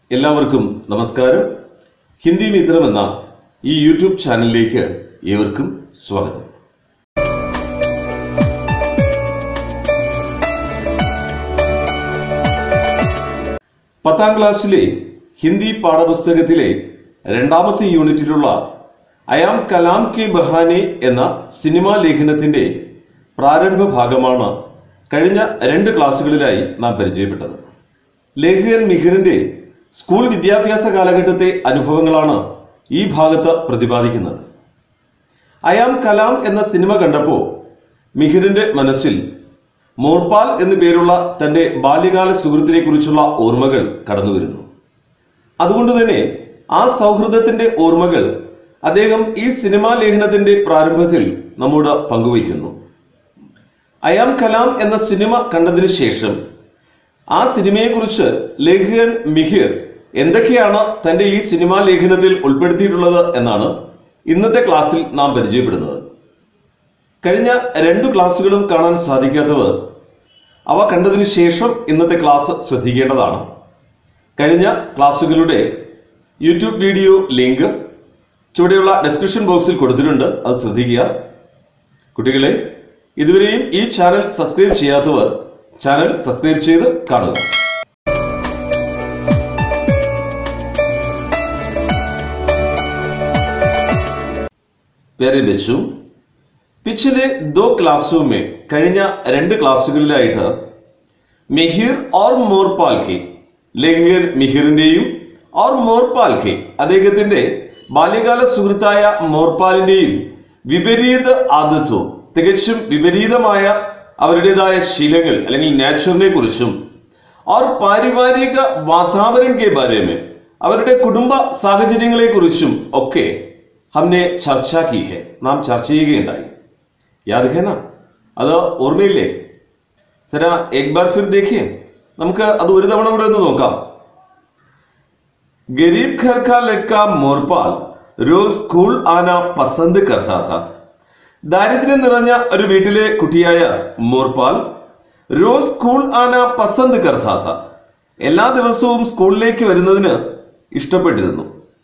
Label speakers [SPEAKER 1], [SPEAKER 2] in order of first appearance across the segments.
[SPEAKER 1] എല്ലാവർക്കും നമസ്കാരം ഹിന്ദി മിത്രം എന്ന ഈ യൂട്യൂബ് ചാനലിലേക്ക് ഏവർക്കും സ്വാഗതം പത്താം ക്ലാസ്സിലെ ഹിന്ദി പാഠപുസ്തകത്തിലെ രണ്ടാമത്തെ യൂണിറ്റിലുള്ള അയാം കലാം കെ ബഹാനെ എന്ന സിനിമാ ലേഖനത്തിന്റെ പ്രാരംഭ ഭാഗമാണ് കഴിഞ്ഞ രണ്ട് ക്ലാസ്സുകളിലായി നാം പരിചയപ്പെട്ടത് ലേഖകൻ മിഹിറിന്റെ സ്കൂൾ വിദ്യാഭ്യാസ കാലഘട്ടത്തെ അനുഭവങ്ങളാണ് ഈ ഭാഗത്ത് പ്രതിപാദിക്കുന്നത് അയാം കലാം എന്ന സിനിമ കണ്ടപ്പോൾ മിഹിറിന്റെ മനസ്സിൽ മോർപാൽ എന്നു പേരുള്ള തന്റെ ബാല്യകാല സുഹൃത്തിനെ കുറിച്ചുള്ള ഓർമ്മകൾ കടന്നു വരുന്നു അതുകൊണ്ട് തന്നെ ആ സൗഹൃദത്തിന്റെ ഓർമ്മകൾ അദ്ദേഹം ഈ സിനിമാ ലേഖനത്തിന്റെ പ്രാരംഭത്തിൽ നമ്മോട് പങ്കുവയ്ക്കുന്നു അയാം കലാം എന്ന സിനിമ കണ്ടതിന് ശേഷം ആ സിനിമയെക്കുറിച്ച് ലേഖകൻ മിഹിർ എന്തൊക്കെയാണ് തന്റെ ഈ സിനിമാ ലേഖനത്തിൽ ഉൾപ്പെടുത്തിയിട്ടുള്ളത് എന്നാണ് ഇന്നത്തെ ക്ലാസ്സിൽ നാം പരിചയപ്പെടുന്നത് കഴിഞ്ഞ രണ്ടു ക്ലാസ്സുകളും കാണാൻ സാധിക്കാത്തവർ അവ കണ്ടതിന് ശേഷം ഇന്നത്തെ ക്ലാസ് ശ്രദ്ധിക്കേണ്ടതാണ് കഴിഞ്ഞ ക്ലാസ്സുകളുടെ യൂട്യൂബ് വീഡിയോ ലിങ്ക് ചുവടെയുള്ള ഡിസ്ക്രിപ്ഷൻ ബോക്സിൽ കൊടുത്തിട്ടുണ്ട് അത് ശ്രദ്ധിക്കുക കുട്ടികളെ ഇതുവരെയും ഈ ചാനൽ സബ്സ്ക്രൈബ് ചെയ്യാത്തവർ ചാനൽ സബ്സ്ക്രൈബ് ചെയ്ത് കാണുക പേരെ വെച്ചു പിछले दो क्लासों में കഴിഞ്ഞ രണ്ട് ക്ലാസ്സുകളിലായിട്ട് മെഹിർ ഓർ മോർപാൽ കെ ലേഖകൻ മിഹിറിന്റെയും ഓർ മോർപാൽ കെ അദ്ദേഹത്തിന്റെ ബാല്യകാല സുഹൃത്തായ മോർപാലിന്റെയും വിപരീത ആദത്വം തികച്ചും വിപരീതമായ അവരുടേതായ ശീലങ്ങൾ അല്ലെങ്കിൽ നാച്ചുറിനെ കുറിച്ചും ഓർ പാരിവാരിക വാതാവരൺ കെ ബാരേമേ അവരുടെ കുടുംബ സാഹചര്യങ്ങളെ കുറിച്ചും ഒക്കെ ഹംനെ ചർച്ച കി ഹെ നാം ചർച്ച ചെയ്യുകയുണ്ടായി യാദ് ഹെ നാ അത് ഓർമ്മയില്ലേ സരാ എക് ബാർ ഫിർ ദേഖിയേ നമുക്ക് അത് ഒരു തവണ കൂടെ ഒന്ന് നോക്കാം ഗരീബ് ഘർ കാ ലഡ്ക മോർപാൽ റോസ് സ്കൂൾ ആന പസന്ത് കർത്താ था ദാരിദ്ര്യം നിറഞ്ഞ ഒരു വീട്ടിലെ കുട്ടിയായ മോർപാൽ റോസ് സ്കൂൾ ആന പസന്ത് കർത്താ था എല്ലാ ദിവസവും സ്കൂളിലേക്ക് വരുന്നതിന് ഇഷ്ടപ്പെട്ടിരുന്നു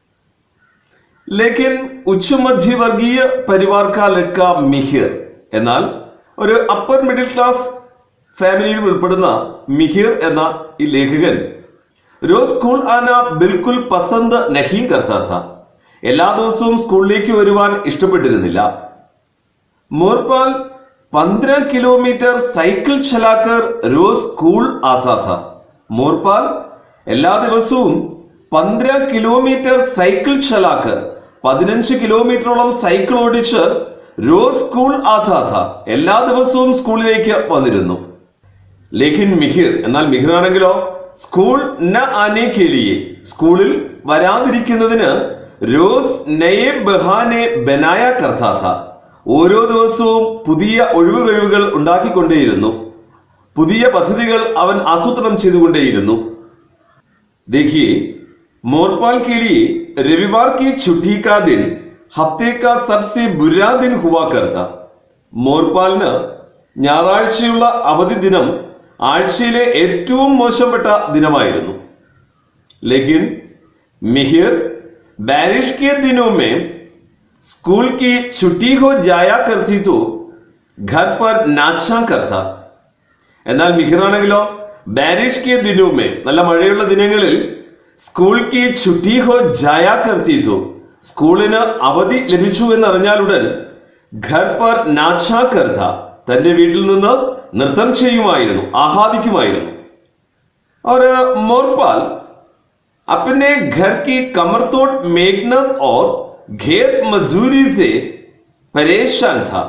[SPEAKER 1] ലേക്കിൻ ഉച്ചമധ്യവർഗീയ പരിവാർ കാ ലഡ്ക മിഹിർ എന്നാൽ ഒരു അപ്പർ മിഡിൽ ക്ലാസ് ഫാമിലിയിൽ ഉൾപ്പെടുന്ന മിഹിർ എന്ന ഈ ലേഖകൻ റോസ് സ്കൂൾ ആന ബിൽക്കുൽ പസന്ത് നഹീം കർത്താ था എല്ലാ ദിവസവും സ്കൂളിലേക്ക് വരുവാൻ ഇഷ്ടപ്പെട്ടിരുന്നില്ല മോർപാൽ പന്ത്രह കിലോമീറ്റർ സൈക്കിൾ ചലാക്കർ റോസ് സ്കൂൾ ആത്താ था മോർപാൽ എല്ലാ ദിവസവും പന്ത്രह കിലോമീറ്റർ സൈക്കിൾ ചലാക്കർ പതിനഞ്ച് കിലോമീറ്ററോളം സൈക്കിൾ ഓടിച്ച് റോസ് സ്കൂൾ ആത്താ था എല്ലാ ദിവസവും സ്കൂളിലേക്ക് വന്നിരുന്നു ലേഖിൻ മിഹിർ എന്നാൽ മിഹിർ ആണെങ്കിലോ സ്കൂൾ ന ആനെ കേലിയെ സ്കൂളിൽ വരാതിരിക്കുന്നതിന് റോസ് നയെ ബഹാനെ ബനായ കർത്താഥ ഓരോ ദിവസവും പുതിയ ഒഴിവുകഴിവുകൾ ഉണ്ടാക്കിക്കൊണ്ടേയിരുന്നു പുതിയ പദ്ധതികൾ അവൻ ആസൂത്രണം ചെയ്തുകൊണ്ടേയിരുന്നു देखिए मोरपाल के लिए रविवार की छुट्टी का दिन हफ्ते का सबसे बुरा दिन हुआ करता മോർപാലിന് ഞായറാഴ്ചയുള്ള അവധി ദിനം ആഴ്ചയിലെ ഏറ്റവും മോശപ്പെട്ട ദിനമായിരുന്നു ലേക്കിൻ മിഹിർ ബാരിഷ് के दिनों में स्कूल की छुट्टी हो जाया करती तो घर पर नाचा करता എന്നാൽ മിഹിറാണെങ്കിലോ ബാരിഷ് കെ ദിനവുമേ നല്ല മഴയുള്ള ദിനങ്ങളിൽ സ്കൂൾ കി ഛുട്ടി ഹോ ജായാ കർത്തി തോ സ്കൂളിന് അവധി ലഭിച്ചു എന്നറിഞ്ഞാലുടൻ ഘർ പർ നാച്ചാ കർത്ത തന്റെ വീട്ടിൽ നിന്ന് നൃത്തം ചെയ്യുമായിരുന്നു ആഹ്ലാദിക്കുമായിരുന്നു और मोरपाल अपने घर की कमरतोड़ मेघनत और घेर मजदूरी से परेशान था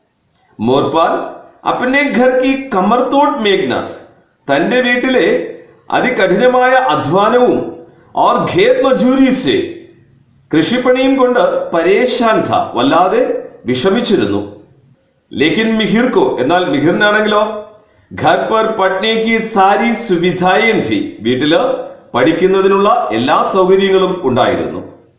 [SPEAKER 1] മോർപാൽ അപ്പനെ ഘർ കി കമർത്തോട് മേഘ്നാഥ് തന്റെ വീട്ടിലെ അതികഠിനമായ അധ്വാനവും ഓർ ഖേത് മജൂരി സെ കൃഷിപ്പണിയും കൊണ്ട് പരേശാൻ ഥ വല്ലാതെ വിഷമിച്ചിരുന്നു ലേക്കിൻ മിഹിർക്കോ എന്നാൽ മിഹിറിനാണെങ്കിലോ ഘർ പർ പഠനേക്ക് സാരി സുവിധായും ഥി വീട്ടില് പഠിക്കുന്നതിനുള്ള എല്ലാ സൗകര്യങ്ങളും ഉണ്ടായിരുന്നു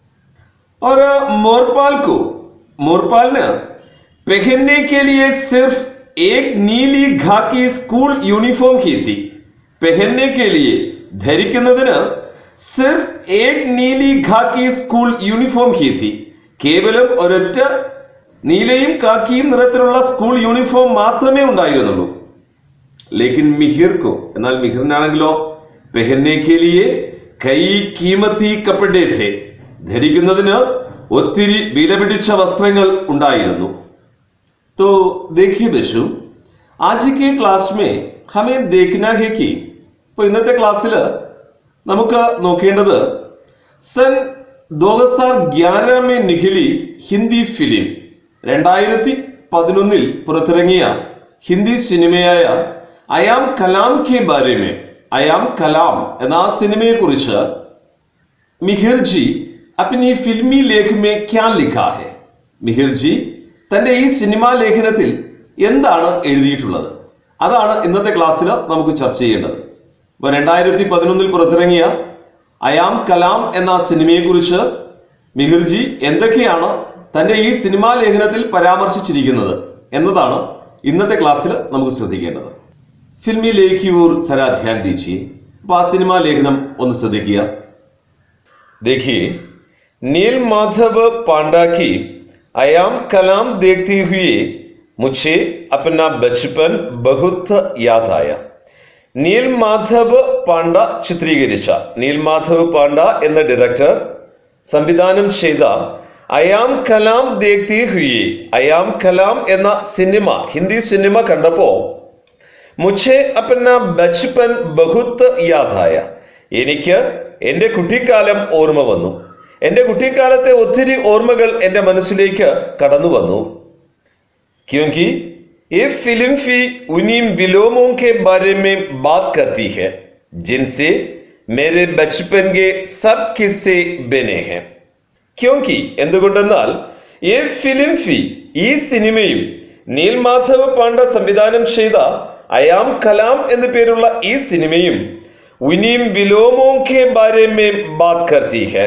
[SPEAKER 1] और मोरपाल को मोरपाल ने पहनने के लिए सिर्फ एक नीली घाकी स्कूल യൂണിഫോം ही थी पहनने के लिए ധരിക്കുന്നതിന് സിർഫ് ഏക് നീലി ഖാക്കി സ്കൂൾ യൂണിഫോം ഹി थी കേവലം ഒരൊറ്റ നീലയും കാക്കിയും നിറത്തിലുള്ള സ്കൂൾ യൂണിഫോം മാത്രമേ ഉണ്ടായിരുന്നുള്ളൂ ലേക്കിൻ മിഹിർക്കോ എന്നാൽ മിഹിറിനാണെങ്കിലോ പെഹന്നെ കെ ലിയെ കൈ കീമത്തി കപ്പഡേ थे ധരിക്കുന്നതിന് ഒത്തിരി വിലപിടിച്ച വസ്ത്രങ്ങൾ ഉണ്ടായിരുന്നു तो देखिए बच्चों आज के क्लास में हमें देखना है कि ഇപ്പോൾ ഇന്നത്തെ ക്ലാസ്സിൽ നമുക്ക് നോക്കേണ്ടത് സൻ ദോ ഹസാർ ഗ്യാര മേ നിഖിലി ഹിന്ദി ഫിലിം രണ്ടായിരത്തി പതിനൊന്നിൽ പുറത്തിറങ്ങിയ ഹിന്ദി സിനിമയായ അയാം കലാം കെ ബാരെ അയാം കലാം എന്ന ആ സിനിമയെ കുറിച്ച് മിഹിർജി അപ്നി ഫിൽമി ലേഖ് മേ ക്യാ ലിഖാ ഹെ മിഹിർജി തന്റെ ഈ സിനിമാ ലേഖനത്തിൽ എന്താണ് എഴുതിയിട്ടുള്ളത് അതാണ് ഇന്നത്തെ ക്ലാസ്സിൽ നമുക്ക് ചർച്ച ചെയ്യേണ്ടത് ഇപ്പൊ രണ്ടായിരത്തി പതിനൊന്നിൽ പുറത്തിറങ്ങിയ അയാം കലാം എന്ന സിനിമയെക്കുറിച്ച് മിഹിർജി എന്തൊക്കെയാണ് തന്റെ ഈ സിനിമാ ലേഖനത്തിൽ പരാമർശിച്ചിരിക്കുന്നത് എന്നതാണ് ഇന്നത്തെ ക്ലാസ്സിൽ നമുക്ക് ശ്രദ്ധിക്കേണ്ടത് ഫിൽമി ലേഖിയൂർ സരാ ധ്യാൻ ദീജിയെ അപ്പൊ ആ സിനിമാ ലേഖനം ഒന്ന് ശ്രദ്ധിക്കുക देखिए नील माधव पांडा की आयाम कलाम देखते हुए मुझे अपना बचपन बहुत याद आया നീൽ മാധവ് പാണ്ഡ ചിത്രീകരിച്ച നീൽ മാധവ് പാണ്ഡ എന്ന ഡയറക്ടർ സംവിധാനം ചെയ്ത അയാം കലാം ദേഖ്തി ഹുയി അയാം കലാം എന്ന സിനിമ ഹിന്ദി സിനിമ കണ്ടപ്പോ മുझे अपना ബച്പൻ ബഹുത്ത് യാദായ എനിക്ക് എൻ്റെ കുട്ടിക്കാലം ഓർമ്മ വന്നു എൻ്റെ കുട്ടിക്കാലത്തെ ഒത്തിരി ഓർമ്മകൾ എൻ്റെ മനസ്സിലേക്ക് കടന്നു വന്നു क्योंकि ये फिल्म भी उन्हीं विलोमों के बारे में बात करती है जिनसे मेरे बचपन के सब किस्से बने हैं ക്യോങ്കി എന്തുകൊണ്ടെന്നാൽ ഈ ഫിലിം ഫി ഈ സിനിമയും നീൽ മാധവ് പാണ്ഡ സംവിധാനം ചെയ്ത അയാം കലാം എന്നു പേരുള്ള ഈ സിനിമയും ഉനിയും വിലോമോ കെ ബാരെ മേ ബാത് കർത്തി ഹെ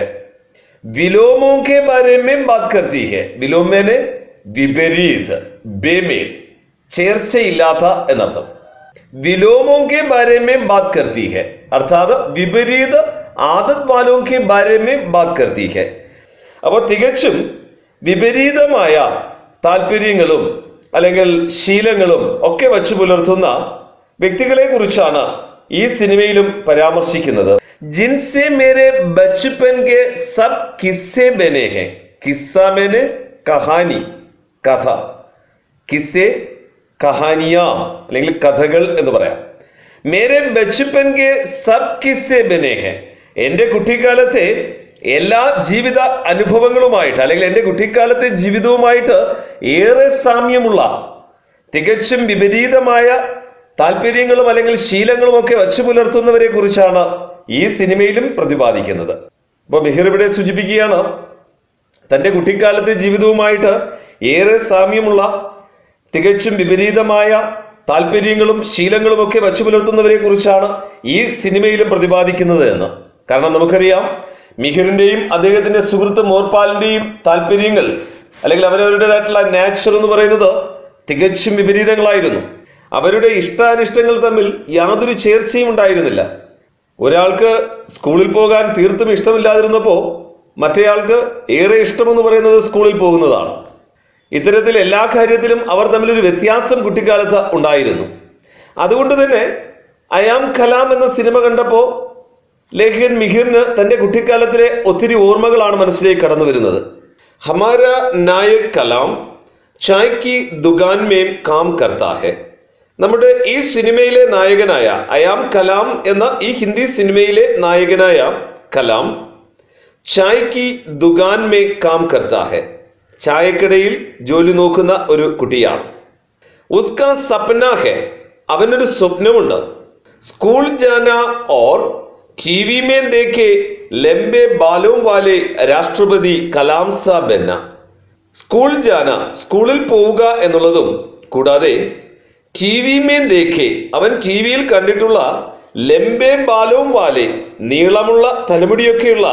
[SPEAKER 1] വിലോമോ കെ ബാരെ മേ ബാത് കർത്തി ഹെ വിലോമേനെ വിപരീത് ബേമേൽ ചേർച്ചയില്ലാത്ത എന്നർത്ഥം വിലോമോ കെ ബാരെ മേ ബാത് കർത്തി ഹെ അർത്ഥാത് വിപരീത ആദത് വാലോ കെ ബാരെ മേ ബാത് കർത്തി ഹെ അപ്പോൾ തികച്ചും വിപരീതമായ താല്പര്യങ്ങളും അല്ലെങ്കിൽ ശീലങ്ങളും ഒക്കെ വച്ചു പുലർത്തുന്ന വ്യക്തികളെ കുറിച്ചാണ് ഈ സിനിമയിലും പരാമർശിക്കുന്നത് ജിൻസെ മേരെ ബച്പൻ കെ സബ് കിസ്സെ ബനെ ഹെ കിസ്സ മേനെ കഹാനി കഥ കിസ്സെ കഹാനിയ അല്ലെങ്കിൽ കഥകൾ എന്ന് പറയാം മേരെ ബച്പൻ കെ സബ് കിസ്സെ ബനെ ഹെ എന്റെ കുട്ടിക്കാലത്തെ എല്ലാ ജീവിത അനുഭവങ്ങളുമായിട്ട് അല്ലെങ്കിൽ എൻ്റെ കുട്ടിക്കാലത്തെ ജീവിതവുമായിട്ട് ഏറെ സാമ്യമുള്ള തികച്ചും വിപരീതമായ താല്പര്യങ്ങളും അല്ലെങ്കിൽ ശീലങ്ങളും ഒക്കെ വച്ചു പുലർത്തുന്നവരെ കുറിച്ചാണ് ഈ സിനിമയിലും പ്രതിപാദിക്കുന്നത് അപ്പൊ മിഹിർ ഇവിടെ സൂചിപ്പിക്കുകയാണ് തന്റെ കുട്ടിക്കാലത്തെ ജീവിതവുമായിട്ട് ഏറെ സാമ്യമുള്ള തികച്ചും വിപരീതമായ താല്പര്യങ്ങളും ശീലങ്ങളും ഒക്കെ വച്ചു പുലർത്തുന്നവരെ കുറിച്ചാണ് ഈ സിനിമയിലും പ്രതിപാദിക്കുന്നത് എന്ന് കാരണം നമുക്കറിയാം മിഹിറിന്റെയും അദ്ദേഹത്തിന്റെ സുഹൃത്ത് മോർപാലിന്റെയും താല്പര്യങ്ങൾ അല്ലെങ്കിൽ അവരവരുടേതായിട്ടുള്ള നാച്ചർ എന്ന് പറയുന്നത് തികച്ചും വിപരീതങ്ങളായിരുന്നു അവരുടെ ഇഷ്ടാനിഷ്ടങ്ങൾ തമ്മിൽ യാതൊരു ചേർച്ചയും ഉണ്ടായിരുന്നില്ല ഒരാൾക്ക് സ്കൂളിൽ പോകാൻ തീർത്തും ഇഷ്ടമില്ലാതിരുന്നപ്പോ മറ്റേയാൾക്ക് ഏറെ ഇഷ്ടമെന്ന് പറയുന്നത് സ്കൂളിൽ പോകുന്നതാണ് ഇത്തരത്തിൽ എല്ലാ കാര്യത്തിലും അവർ തമ്മിലൊരു വ്യത്യാസം കുട്ടിക്കാലത്ത് ഉണ്ടായിരുന്നു അതുകൊണ്ട് തന്നെ അയാം കലാം എന്ന സിനിമ കണ്ടപ്പോ ലേഖകൻ മിഹിറിന് തന്റെ കുട്ടിക്കാലത്തിലെ ഒത്തിരി ഓർമ്മകളാണ് മനസ്സിലേക്ക് കടന്നു വരുന്നത് ഹമാര നായക് കലാം ചായ് കി ദുകാൻ മേം കാം കർത്താ ഹെ നമ്മുടെ ഈ സിനിമയിലെ നായകനായ അയാം കലാം എന്ന ഈ ഹിന്ദി സിനിമയിലെ നായകനായ കലാം ചായ് കി ദുകാൻ മേ കാം കർത്താ ഹെ ചായക്കടയിൽ ജോലി നോക്കുന്ന ഒരു കുട്ടിയാണ് ഉസ്ക സപ്ന ഹെ അവനൊരു സ്വപ്നമുണ്ട് സ്കൂൾ ജാന ഓർ ടി വി മേ ദേഖെ ലംബെ ബാലോം വാലെ രാഷ്ട്രപതി കലാം സാ ബെന്ന സ്കൂൾ ജാന സ്കൂളിൽ പോവുക എന്നുള്ളതും കൂടാതെ ടി വി മേ ദേഖെ അവൻ ടി വിയിൽ കണ്ടിട്ടുള്ള ലംബെ ബാലോം വാലെ നീളമുള്ള തലമുടിയൊക്കെയുള്ള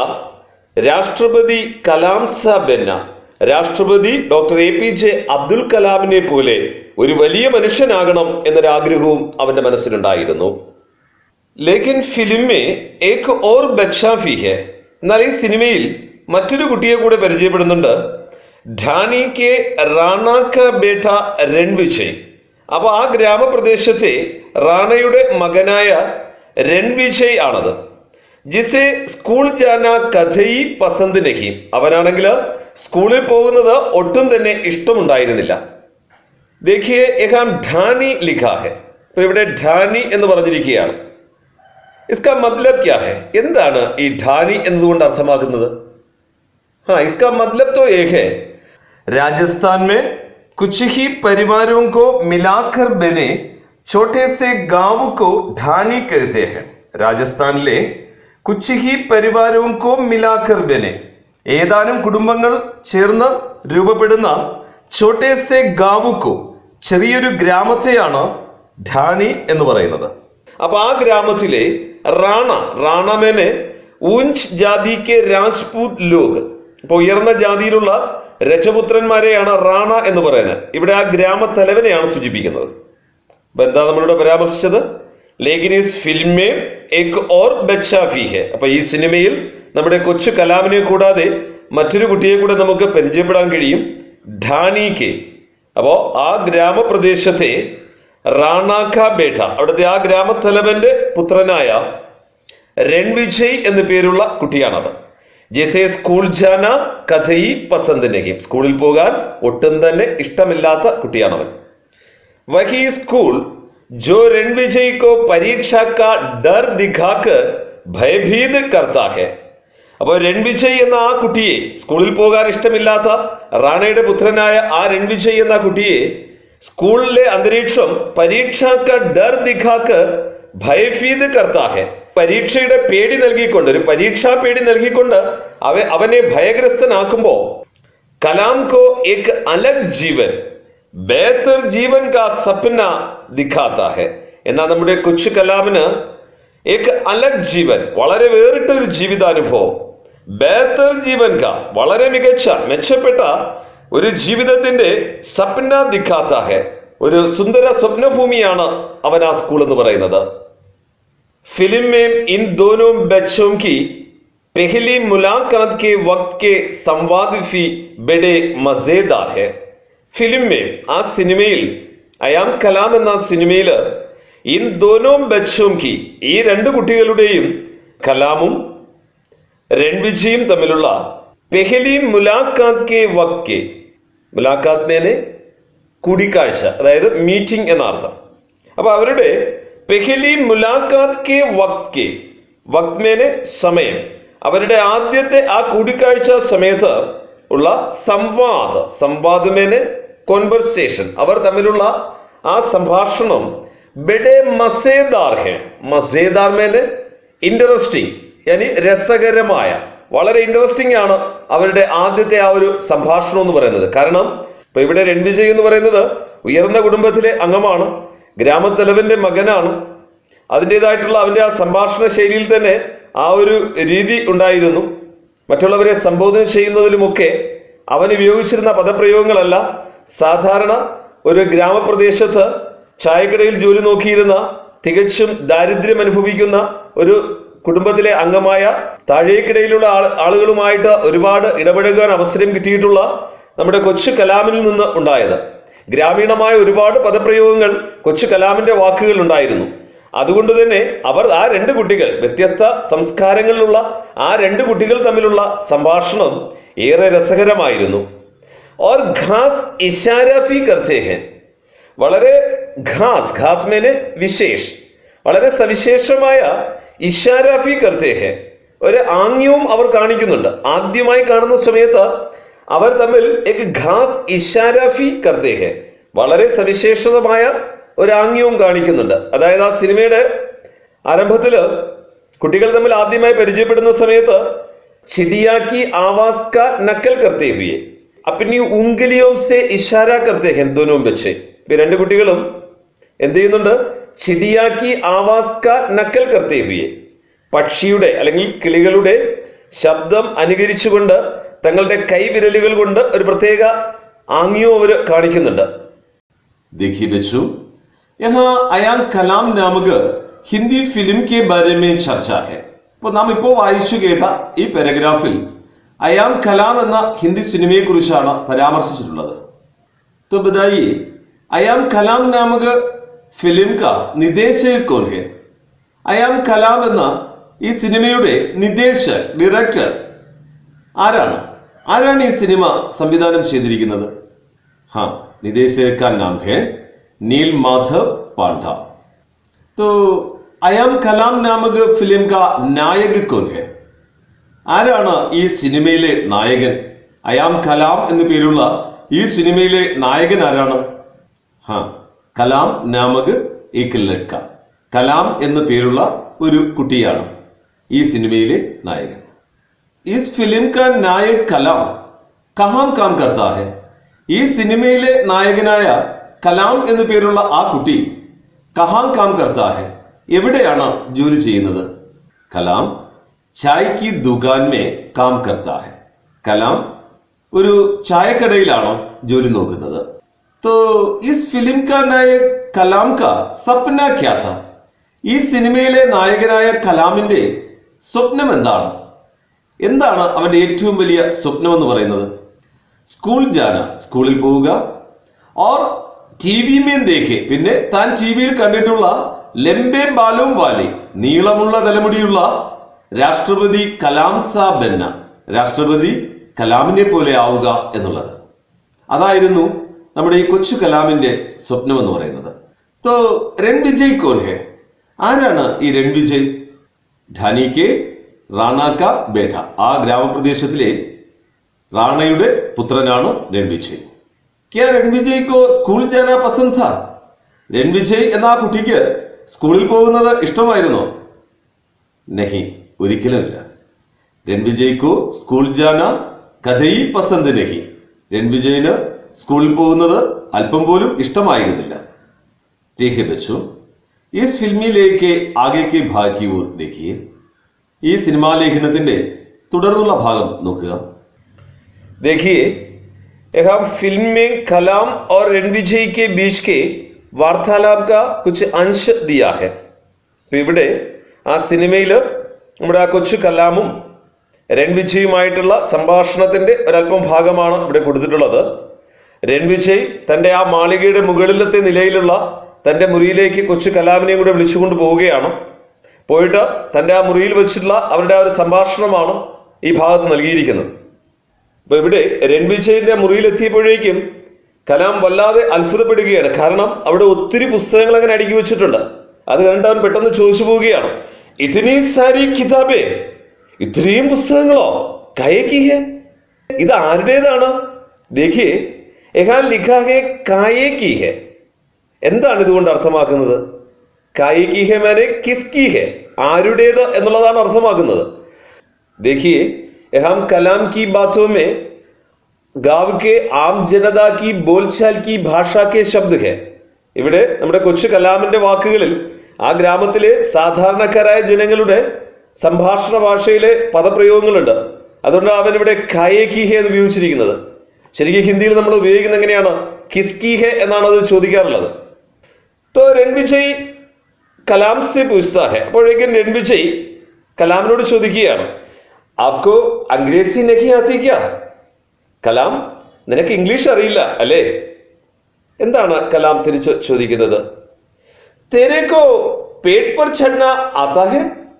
[SPEAKER 1] രാഷ്ട്രപതി കലാം സാ ബെന്ന രാഷ്ട്രപതി doctor A P J Abdul കലാമിനെ പോലെ ഒരു വലിയ മനുഷ്യനാകണം എന്നൊരാഗ്രഹവും അവന്റെ മനസ്സിലുണ്ടായിരുന്നു ലേക്കിൻ ഫിലിമേ ഏക് ഓർ ബച്ചാ ഫി ഹെ എന്നാൽ ഈ സിനിമയിൽ മറ്റൊരു കുട്ടിയെ കൂടെ പരിചയപ്പെടുന്നുണ്ട് ധാനി കെ റാണ ക ബേട്ട രൺവിജയ് അപ്പൊ ആ ഗ്രാമപ്രദേശത്തെ റാണയുടെ മകനായ രൺവിജയ് ആണത് ജിസെ സ്കൂൾ ജാന കഥയി പസന്ത് നഹി അവനാണെങ്കിൽ സ്കൂളിൽ പോകുന്നത് ഒട്ടും തന്നെ ഇഷ്ടമുണ്ടായിരുന്നില്ല ദേഖിയെ യഹാം ധാനി ലിഖാ ഹെ അപ്പൊ ഇവിടെ ധാനി എന്ന് പറഞ്ഞിരിക്കുകയാണ് ഇസ്ക മത്ലബ് ക്യാ ഹെ എന്താണ് ഈ ധാനി എന്നതുകൊണ്ട് അർത്ഥമാക്കുന്നത് हाँ इसका मतलब तो एक है राजस्थान में कुछ ही परिवारों को मिलाकर बने छोटे से गांव को ढानी कहते हैं രാജസ്ഥാനിലെ കുച്ച് ഹി പരിവാരവും കോ മിലാക്കർ ബനെ ഏതാനും കുടുംബങ്ങൾ ചേർന്ന് രൂപപ്പെടുന്ന ഛോട്ടെ സെ ഗാവുക്കോ ചെറിയൊരു ഗ്രാമത്തെയാണ് ഢാണി എന്ന് പറയുന്നത് അപ്പൊ ആ ഗ്രാമത്തിലെ റാണ റാണമേനെ ഊഞ്ച് ജാതി കെ രാജ്പൂത് ലോക് ഇപ്പൊ ഉയർന്ന ജാതിയിലുള്ള രജപുത്രന്മാരെയാണ് റാണ എന്ന് പറയുന്നത് ഇവിടെ ആ ഗ്രാമത്തലവനെയാണ് സൂചിപ്പിക്കുന്നത് അപ്പൊ എന്താ നമ്മളിവിടെ പരാമർശിച്ചത് ലേഖിനീസ് ഫിലിമേ എക് ഓർ ബച്ചാഫി ഹെ അപ്പൊ ഈ സിനിമയിൽ നമ്മുടെ കൊച്ചു കലാമിനെ കൂടാതെ മറ്റൊരു കുട്ടിയെ കൂടെ നമുക്ക് പരിചയപ്പെടാൻ കഴിയും ധാനി കെ അപ്പോ ആ ഗ്രാമപ്രദേശത്തെ റാണാഖ ബേട്ട അവിടുത്തെ ആ ഗ്രാമത്തലവന്റെ പുത്രനായ രൺവിജയ് എന്നു പേരുള്ള കുട്ടിയാണത് ജെസെ സ്കൂൾ ജാന കഥയി പസന്ത് നഹീം സ്കൂളിൽ പോകാൻ ഒട്ടും തന്നെ ഇഷ്ടമില്ലാത്ത കുട്ടിയാണവൻ വഹി സ്കൂൾ जो रणविजय को परीक्षा का डर दिखाकर ഭയഭീത് കർത്താ ഹെ അപ്പോൾ രൺവിജയ് എന്ന ആ കുട്ടിയെ സ്കൂളിൽ പോകാൻ ഇഷ്ടമില്ലാത്ത റാണയുടെ പുത്രനായ ആ രൺവിജയ് എന്ന കുട്ടിയെ സ്കൂളിലെ അന്തരീക്ഷം പരീക്ഷാക്ക ഡർ ദിഖാക്ക് ഭയഭീത് കർത്താ ഹെ പരീക്ഷയുടെ പേടി നൽകിക്കൊണ്ട് ഒരു പരീക്ഷാ പേടി നൽകിക്കൊണ്ട് അവ അവനെ ഭയഗ്രസ്തനാക്കുമ്പോ കലാം കോ എക് അലഗ് ജീവൻ ബേത്തർ ജീവൻ കാ സപ്ന ദിഖാത്ത ഹെ എന്നാൽ നമ്മുടെ കൊച്ചു കലാമിന് ഏക് അലഗ് ജീവൻ വളരെ വേറിട്ട ഒരു ജീവിതാനുഭവം ബേത്തർ ജീവൻ കാ വളരെ മികച്ച മെച്ചപ്പെട്ട ഒരു ജീവിതത്തിന്റെ സപ്ന ദിഖാത്ത ഹെ ഒരു സുന്ദര സ്വപ്നഭൂമിയാണ് അവൻ ആ സ്കൂൾ എന്ന് പറയുന്നത് फिल्म में इन दोनों बच्चों की पहली मुलाकात के वक्त के संवाद भी बड़े मजेदार है ഫിലിം മേം ആ സിനിമയിൽ അയാം കലാം എന്ന സിനിമയിൽ ഇൻ ദോനോ ബച്ചോം കി ഈ രണ്ട് കുട്ടികളുടെയും കലാമും രൺവിജയും തമ്മിലുള്ള പെഹലി മുലാഖാത്ത് കെ വക്ത് കെ മുലാഖാത്ത് മേനെ കൂടിക്കാഴ്ച അതായത് മീറ്റിംഗ് എന്ന അർത്ഥം അപ്പൊ അവരുടെ പെഹലി മുലാഖാത്ത് കെ വക്ത് കെ വക്ത് മേനെ സമയം അവരുടെ ആദ്യത്തെ ആ കൂടിക്കാഴ്ച സമയത്ത് ഉള്ള സംവാദ് സംവാദമേനെ കോൺവെർസേഷൻ അവർ തമ്മിലുള്ള ആ സംഭാഷണം ബെഡെ മസേദാർ ഹെ മസേദാർ മേനെ ഇൻട്രസ്റ്റിംഗ് യാനി രസകരമായ വളരെ ഇൻട്രസ്റ്റിംഗ് ആണ് അവരുടെ ആദ്യത്തെ ആ ഒരു സംഭാഷണം എന്ന് പറയുന്നത് കാരണം ഇപ്പൊ ഇവിടെ രൺവിജയ് എന്ന് പറയുന്നത് ഉയർന്ന കുടുംബത്തിലെ അംഗമാണ് ഗ്രാമത്തലവന്റെ മകനാണ് അതിൻ്റെതായിട്ടുള്ള അവന്റെ ആ സംഭാഷണ ശൈലിയിൽ തന്നെ ആ ഒരു രീതി ഉണ്ടായിരുന്നു മറ്റുള്ളവരെ സംബോധന ചെയ്യുന്നതിലുമൊക്കെ അവൻ ഉപയോഗിച്ചിരുന്ന പദപ്രയോഗങ്ങളല്ല സാധാരണ ഒരു ഗ്രാമപ്രദേശത്ത് ചായക്കടയിൽ ജോലി നോക്കിയിരുന്ന തികച്ചും ദാരിദ്ര്യം അനുഭവിക്കുന്ന ഒരു കുടുംബത്തിലെ അംഗമായ താഴേക്കിടയിലുള്ള ആൾ ആളുകളുമായിട്ട് ഒരുപാട് ഇടപഴകാൻ അവസരം കിട്ടിയിട്ടുള്ള നമ്മുടെ കൊച്ചു കലാമിൽ നിന്ന് ഉണ്ടായത് ഗ്രാമീണമായ ഒരുപാട് പദപ്രയോഗങ്ങൾ കൊച്ചു കലാമിന്റെ വാക്കുകൾ ഉണ്ടായിരുന്നു അതുകൊണ്ട് തന്നെ അവർ ആ രണ്ട് കുട്ടികൾ വ്യത്യസ്ത സംസ്കാരങ്ങളിലുള്ള ആ രണ്ട് കുട്ടികൾ തമ്മിലുള്ള സംഭാഷണം ഏറെ രസകരമായിരുന്നു ഓർ ഘാസ് ഇഷാരഫി കർത്തേ ഹെ വളരെ ഘാസ് ഘാസ് മേനെ വിശേഷ് വളരെ സവിശേഷമായ ഇഷാരഫി കർത്തേ ഹെ ഒരു ആംഗ്യവും അവർ കാണിക്കുന്നുണ്ട് ആദ്യമായി കാണുന്ന സമയത്ത് അവർ തമ്മിൽ എക് ഘാസ് ഇഷാരഫി കർത്തേ ഹെ വളരെ സവിശേഷതമായ ഒരു ആംഗ്യവും കാണിക്കുന്നുണ്ട് അതായത് ആ സിനിമയുടെ ആരംഭത്തില് കുട്ടികൾ തമ്മിൽ ആദ്യമായി പരിചയപ്പെടുന്ന സമയത്ത് ചിടിയാക്കി ആവാസ് കാ നക്കൽ കർത്തേ ഹുയെ അപ്പിനി ഉങ്കലിയോം സെ ഇഷാര കർത്തേ ഹെൻ ദോനോം വെച്ച് ഇപ്പൊ രണ്ട് കുട്ടികളും എന്ത് ചെയ്യുന്നുണ്ട് ചിടിയാക്കി ആവാസ് കാ നക്കൽ കർത്തേ ഹുയെ പക്ഷിയുടെ അല്ലെങ്കിൽ കിളികളുടെ ശബ്ദം അനുകരിച്ചുകൊണ്ട് തങ്ങളുടെ കൈവിരലുകൾ കൊണ്ട് ഒരു പ്രത്യേക ആംഗ്യവും അവർ കാണിക്കുന്നുണ്ട്
[SPEAKER 2] देखिए बच्चों यहाँ अयान कलाम नामक
[SPEAKER 1] ഹിന്ദി ഫിലിം കെ ബാരെ മേ ചർച്ച ഹെ അപ്പോൾ നാം ഇപ്പോൾ വായിച്ചു കേട്ട ഈ പാരഗ്രാഫിൽ അയാം കലാം എന്ന ഹിന്ദി സിനിമയെ കുറിച്ചാണ് പരാമർശിച്ചിട്ടുള്ളത് तो बताइए अयाम കലാം നാമക ഫിലിം കാ നിദേശക് കോൻ ഹെ അയാം കലാം എന്ന ഈ സിനിമയുടെ നിദേശക് ഡയറക്ടർ ആരാണ് ആരാണ് ഈ സിനിമ സംവിധാനം ചെയ്തിരിക്കുന്നത് हाँ निदेशक का नाम है नील माधव पांडा तो अयाम कलाम नामक फिल्म का नायक कौन है ആരാണ് ഈ സിനിമയിലെ നായകൻ അയാം കലാം എന്നു പേരുള്ള ഈ സിനിമയിലെ നായകൻ ആരാണ് ഹാ കലാം നാമക് ഏക് ലഡ്ക കലാം എന്നു പേരുള്ള ഒരു കുട്ടിയാണ് ഈ സിനിമയിലെ നായകൻ ഇസ് ഫിലിം കാ നായക് കലാം കഹാം കാം കർത്താ ഹെ ഈ സിനിമയിലെ നായകനായ കലാം എന്നു പേരുള്ള ആ കുട്ടി കഹാം കാം കർത്താ ഹെ എവിടെയാണ് ജോലി ചെയ്യുന്നത് കലാം ചായ് കി ദുകാൻ മേ കാം കർത്താ ഹെ കലാം ഒരു ചായക്കടയിലാണോ ജോലി നോക്കുന്നത് तो इस फिल्म का नायक കലാം का സപ്ന ക്യാ था ഈ സിനിമയിലെ നായകനായ കലാമിന്റെ സ്വപ്നം എന്താണ് എന്താണ് അവന്റെ ഏറ്റവും വലിയ സ്വപ്നം എന്ന് പറയുന്നത് സ്കൂൾ ജാന സ്കൂളിൽ പോവുക ഓർ ടി വി മേം ദേഖെ പിന്നെ താൻ ടി വിയിൽ കണ്ടിട്ടുള്ള ലെംബേം ബാലും വാലി നീളമുള്ള തലമുടിയുള്ള രാഷ്ട്രപതി കലാം സാ ബെന്ന രാഷ്ട്രപതി കലാമിനെ പോലെ ആവുക എന്നുള്ളത് അതായിരുന്നു നമ്മുടെ ഈ കൊച്ചു കലാമിന്റെ സ്വപ്നം എന്ന് പറയുന്നത് തോ രൺ വിജയ് കോൻ ഹെ ആരാണ് ഈ രൺ വിജയ് ധാനി കെ റാണ കാ ബേഠ ആ ഗ്രാമപ്രദേശത്തിലെ റാണയുടെ പുത്രനാണ് രൺവിജയ് ക്യാ രൺവിജയ് കോ സ്കൂൾ ജാന പസന്ത് ഥാ രൺവിജയ് എന്ന ആ കുട്ടിക്ക് സ്കൂളിൽ പോകുന്നത് ഇഷ്ടമായിരുന്നോ നഹി ഒരിക്കലുമില്ല രൺവിജയ് കോ സ്കൂൾ ജാന കഥയി പസന്ത് നഹി രൺവിജയിന് സ്കൂളിൽ പോകുന്നത് അല്പം പോലും ഇഷ്ടമായിരുന്നില്ല ठीक है बच्चों इस ഫിൽമിലേക്ക് ആകെ കെ ഭാഗ്യ ഓർ देखिए ഈ സിനിമാ ലേഖനത്തിന്റെ തുടർന്നുള്ള ഭാഗം നോക്കുക देखिए यहाँ फिल्म में कलाम और रणविजय के बीच के वार्तालाप का कुछ अंश दिया है അപ്പൊ ഇവിടെ ആ സിനിമയിൽ നമ്മുടെ ആ കൊച്ചു കലാമും രൺവിജയുമായിട്ടുള്ള സംഭാഷണത്തിന്റെ ഒരല്പം ഭാഗമാണ് ഇവിടെ കൊടുത്തിട്ടുള്ളത് രൺവിജയ് തന്റെ ആ മാളികയുടെ മുകളിലത്തെ നിലയിലുള്ള തന്റെ മുറിയിലേക്ക് കൊച്ചു കലാമിനെയും കൂടെ വിളിച്ചുകൊണ്ട് പോവുകയാണ് പോയിട്ട് തന്റെ ആ മുറിയിൽ വെച്ചിട്ടുള്ള അവരുടെ ആ ഒരു സംഭാഷണമാണ് ഈ ഭാഗത്ത് നൽകിയിരിക്കുന്നത് അപ്പൊ ഇവിടെ രൺവിജയന്റെ മുറിയിൽ എത്തിയപ്പോഴേക്കും കലാം വല്ലാതെ അത്ഭുതപ്പെടുകയാണ് കാരണം അവിടെ ഒത്തിരി പുസ്തകങ്ങൾ അങ്ങനെ അടുക്കി വെച്ചിട്ടുണ്ട് അത് കണ്ടിട്ട് അവൻ പെട്ടെന്ന് ചോദിച്ചു പോവുകയാണ് ഇതിനീ സാരി കിതാബേ ഇത്രയും പുസ്തകങ്ങളോ കയക്കി ഹെ ഇത് ആരുടേതാണ് ദേഖിയേ എഹാൻ ലിഖാഹെ കായേക്കി ഹെ എന്താണ് ഇതുകൊണ്ട് അർത്ഥമാക്കുന്നത് കായികി ഹെ മാനെ കിസ്കി ഹെ ആരുടേത് എന്നുള്ളതാണ് അർത്ഥമാക്കുന്നത് देखिए हम कलाम की बातों में गांव के आम जनता की बोलचाल की भाषा के शब्द है ഇവിടെ നമ്മുടെ കൊച്ചു കലാമിന്റെ വാക്കുകളിൽ ആ ഗ്രാമത്തിലെ സാധാരണക്കാരായ ജനങ്ങളുടെ സംഭാഷണ ഭാഷയിലെ പദപ്രയോഗങ്ങളുണ്ട് അതുകൊണ്ട് അവൻ ഇവിടെ കായേക്കിഹെ എന്ന് ഉപയോഗിച്ചിരിക്കുന്നത് ശരിക്കും ഹിന്ദിയിൽ നമ്മൾ ഉപയോഗിക്കുന്നത് എങ്ങനെയാണ് കിസ്കിഹെ എന്നാണ് അത് ചോദിക്കാറുള്ളത് तो രൺവിജയ് കലാം സെ പൂछता है അപ്പോഴേക്കും രൺവിജയ് കലാമിനോട് ചോദിക്കുകയാണ് ആപ്കോ അംഗ്രേസി നഹി ആത്തി ക്യാ കലാം നിനക്ക് ഇംഗ്ലീഷ് അറിയില്ല അല്ലേ എന്താണ് കലാം തിരിച്ചു ചോദിക്കുന്നത് തേരേക്കോ പേട്ട് പർ ചഡ്ന ആത്താ ഹെ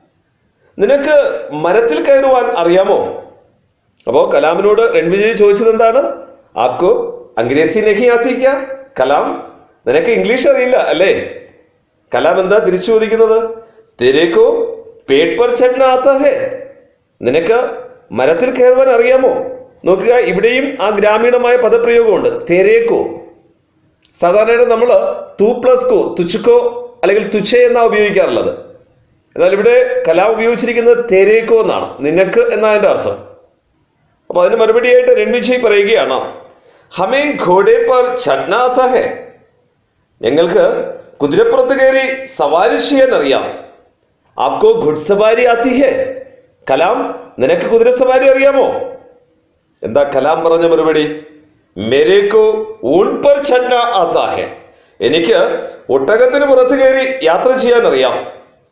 [SPEAKER 1] നിനക്ക് മരത്തിൽ കയറുവാൻ അറിയാമോ അപ്പോ കലാമിനോട് രൺവിജയ് ചോദിച്ചത് എന്താണ് ആപ്കോ അംഗ്രേസി നഹി ആത്തി ക്യാ കലാം നിനക്ക് ഇംഗ്ലീഷ് അറിയില്ല അല്ലേ കലാം എന്താ തിരിച്ചു ചോദിക്കുന്നത് തെരേക്കോ പേട്ട് പർ ചഡ്ന ആത്താ ഹെ നിനക്ക് മരത്തിൽ കയറുവാൻ അറിയാമോ നോക്കുക ഇവിടെയും ആ ഗ്രാമീണമായ പദപ്രയോഗമുണ്ട് തെരേക്കോ സാധാരണയായിട്ട് നമ്മൾ തൂ പ്ലസ് കോ തുച്ചുക്കോ അല്ലെങ്കിൽ തുച്ഛ എന്നാ ഉപയോഗിക്കാറുള്ളത് എന്നാൽ ഇവിടെ കലാം ഉപയോഗിച്ചിരിക്കുന്നത് തെരേക്കോ എന്നാണ് നിനക്ക് എന്നതിന്റെ അർത്ഥം അപ്പൊ അതിന് മറുപടിയായിട്ട് രൺവിജയ് പറയുകയാണ് ഹമേ ഘോഡെ പർ ചഡ്നാഥ ഹെ ഞങ്ങൾക്ക് കുതിരപ്പുറത്ത് കയറി സവാരി ചെയ്യാൻ അറിയാം ആപ്കോ ഘുഡ്സവാരി ആത്തി ഹെ കലാം നിനക്ക് കുതിരസവാരി അറിയാമോ എന്താ കലാം പറഞ്ഞ മറുപടി മെരേക്കോ ഊൺ പർ ചഡ്ന ആത്താ ഹെ എനിക്ക് ഒട്ടകത്തിന് പുറത്ത് കയറി യാത്ര ചെയ്യാൻ അറിയാം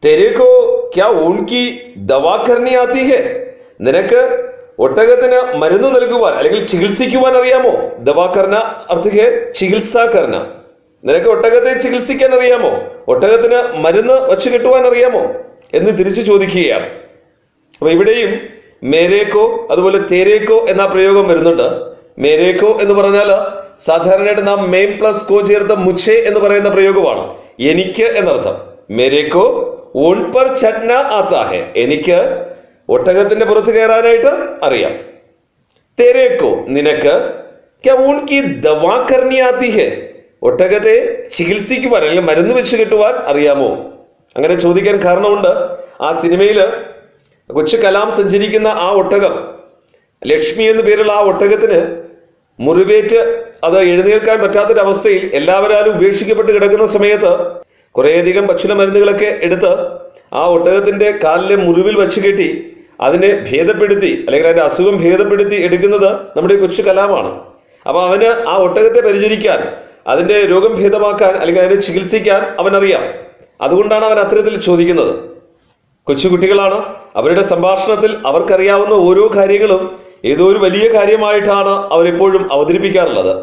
[SPEAKER 1] തെരേക്കോ ക്യാ ഊൺകി ദവാ കർണി ആത്തി ഹെ നിനക്ക് ഒട്ടകത്തിന് മരുന്ന് നൽകുവാൻ അല്ലെങ്കിൽ ചികിത്സിക്കുവാൻ അറിയാമോ ദവാ കർണ അർത്ഥികെ ചികിത്സ കർണ നിനക്ക് ഒട്ടകത്തെ ചികിത്സിക്കാൻ അറിയാമോ ഒട്ടകത്തിന് മരുന്ന് വച്ചു കെട്ടുവാൻ അറിയാമോ എന്ന് തിരിച്ചു ചോദിക്കുകയാണ് അപ്പൊ ഇവിടെയും മേരേക്കോ അതുപോലെ തേരേക്കോ എന്ന പ്രയോഗം വരുന്നുണ്ട് മേരേക്കോ എന്ന് പറഞ്ഞാൽ സാധാരണയായിട്ട് നാം മെയിൻ പ്ലസ് കോ ചേർത്ത മുച്ചേ എന്ന് പറയുന്ന പ്രയോഗമാണ് എനിക്ക് എന്നർത്ഥം മേരേക്കോ ഓൺ പർ ചട്ന ആത്താഹെ എനിക്ക് ഒട്ടകത്തിന്റെ പുറത്ത് കയറാനായിട്ട് അറിയാം തേരേക്കോ നിനക്ക് ക്യാ ഊൺകി ദവാ കർണി ആത്തി ഹെ ഒട്ടകത്തെ ചികിത്സിക്കുവാൻ അല്ലെങ്കിൽ മരുന്ന് വെച്ച് കെട്ടുവാൻ അറിയാമോ അങ്ങനെ ചോദിക്കാൻ കാരണമുണ്ട് ആ സിനിമയില് കൊച്ചു കലാം സഞ്ചരിക്കുന്ന ആ ഒട്ടകം ലക്ഷ്മി എന്നു പേരുള്ള ആ ഒട്ടകത്തിന് മുറിവേറ്റ് അത് എഴുന്നേൽക്കാൻ പറ്റാത്തൊരവസ്ഥയിൽ എല്ലാവരാലും ഉപേക്ഷിക്കപ്പെട്ട് കിടക്കുന്ന സമയത്ത് കുറേയധികം പച്ചില മരുന്നുകളൊക്കെ എടുത്ത് ആ ഒട്ടകത്തിന്റെ കാലിലെ മുറിവിൽ വച്ചു കെട്ടി അതിനെ ഭേദപ്പെടുത്തി അല്ലെങ്കിൽ അതിന്റെ അസുഖം ഭേദപ്പെടുത്തി എടുക്കുന്നത് നമ്മുടെ ഈ കൊച്ചു കലാമാണ് അപ്പൊ അവന് ആ ഒട്ടകത്തെ പരിചരിക്കാൻ അതിന്റെ രോഗം ഭേദമാക്കാൻ അല്ലെങ്കിൽ അതിനെ ചികിത്സിക്കാൻ അവനറിയാം അതുകൊണ്ടാണ് അവൻ അത്തരത്തിൽ ചോദിക്കുന്നത് കൊച്ചുകുട്ടികളാണ് അവരുടെ സംഭാഷണത്തിൽ അവർക്കറിയാവുന്ന ഓരോ കാര്യങ്ങളും ഏതോ ഒരു വലിയ കാര്യമായിട്ടാണ് അവരെപ്പോഴും അവതരിപ്പിക്കാറുള്ളത്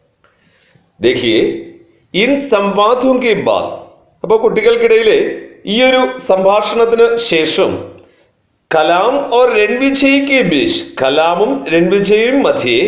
[SPEAKER 1] ദേഖിയെ ഇൻ സംവാദവും കെ ബാദ് അപ്പോൾ കുട്ടികൾക്കിടയിലെ ഈ ഒരു സംഭാഷണത്തിന് ശേഷം കലാം और रणविजय के बीच കലാമും रणविजയും മധ്യേ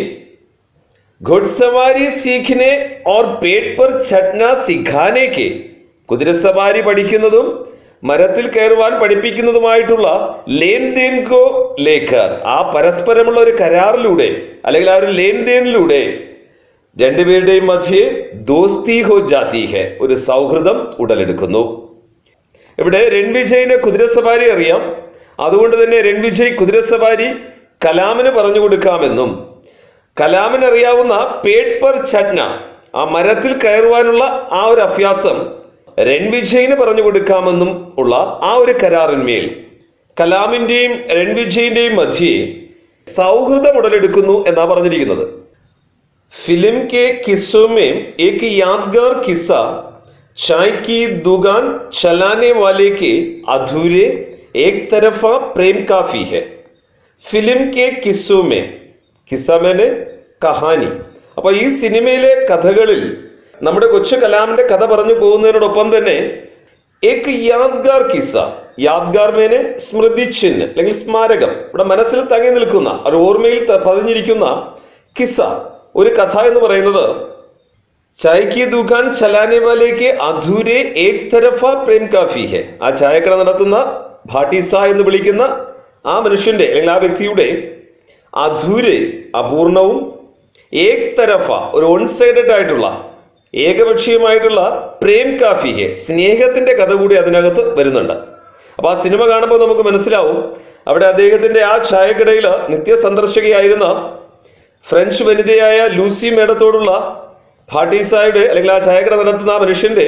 [SPEAKER 1] घुड़सवारी सीखने और पेट पर चढ़ना सिखाने के കുതിരസവാരി പഠിക്കുന്നതും മരത്തിൽ കയറുവാൻ പഠിപ്പിക്കുന്നതുമായിട്ടുള്ള ലേൻ ദേൻ കോ ലേഖർ ആ പരസ്പരമുള്ള ഒരു കരാറിലൂടെ അല്ലെങ്കിൽ ആ ഒരു ലേൻ ദേനിലൂടെ രണ്ടുപേരുടെയും മധ്യേ ദോസ്തി ഹോ ജാതി ഹെ ഒരു സൗഹൃദം ഉടലെടുക്കുന്നു ഇവിടെ രൺവിജയിന് കുതിരസവാരി അറിയാം അതുകൊണ്ട് തന്നെ രൺവിജയ് കുതിരസവാരി കലാമിന് പറഞ്ഞു കൊടുക്കാമെന്നും കലാമിന് അറിയാവുന്ന പേട്ട് പർ ചട്ന ആ മരത്തിൽ കയറുവാനുള്ള ആ ഒരു അഭ്യാസം രൺവിജയിന് പറഞ്ഞു കൊടുക്കാമെന്നും ഉള്ള ആ ഒരു കരാറിന്മേൽ കലാമിന്റെയും രൺവിജയിന്റെയും മധ്യേ സൗഹൃദം ഉടലെടുക്കുന്നു എന്നാ പറഞ്ഞിരിക്കുന്നത് फिल्म के किस्सों में एक यादगार किस्सा चाय की दुकान चलाने वाले के अधूरे एक तरफा प्रेम काफी है ഫിലിം കെ കിസ്സുമേ കിസ്സ മേനെ കഹാനി അപ്പൊ ഈ സിനിമയിലെ കഥകളിൽ നമ്മുടെ കൊച്ചു കലാമിന്റെ കഥ പറഞ്ഞു പോകുന്നതിനോടൊപ്പം തന്നെ ഏക് യാദ്ഗാർ കിസ്സ യാദ്ഗാർ മേനെ സ്മൃതി ചിഹ്ന അല്ലെങ്കിൽ സ്മാരകം ഇവിടെ മനസ്സിൽ തങ്ങി നിൽക്കുന്ന ഒരു ഓർമ്മയിൽ ത- പതിഞ്ഞിരിക്കുന്ന കിസ്സ ഒരു കഥ എന്ന് പറയുന്നത് ചായ की दुकान चलाने वाले के अधूरे एक तरफा പ്രേം കാഫി ഹെ ആ ചായക്കട നടത്തുന്ന ഭാട്ടിസ എന്ന് വിളിക്കുന്ന ആ മനുഷ്യന്റെ അല്ലെങ്കിൽ ആ വ്യക്തിയുടെ അധൂരെ അപൂർണവും ഏക് തരഫ ഒരു വൺ സൈഡഡ് ആയിട്ടുള്ള ഏകപക്ഷീയമായിട്ടുള്ള പ്രേം കാഫി ഹെ സ്നേഹത്തിന്റെ കഥ കൂടി അതിനകത്ത് വരുന്നുണ്ട് അപ്പൊ ആ സിനിമ കാണുമ്പോൾ നമുക്ക് മനസ്സിലാവും അവിടെ അദ്ദേഹത്തിന്റെ ആ ചായക്കടയിൽ നിത്യ സന്ദർശകയായിരുന്ന ഫ്രഞ്ച് വനിതയായ ലൂസി മേഡത്തോടുള്ള ഭാട്ടീസായുടെ അല്ലെങ്കിൽ ആ ചായക്കട നടത്തുന്ന ആ മനുഷ്യന്റെ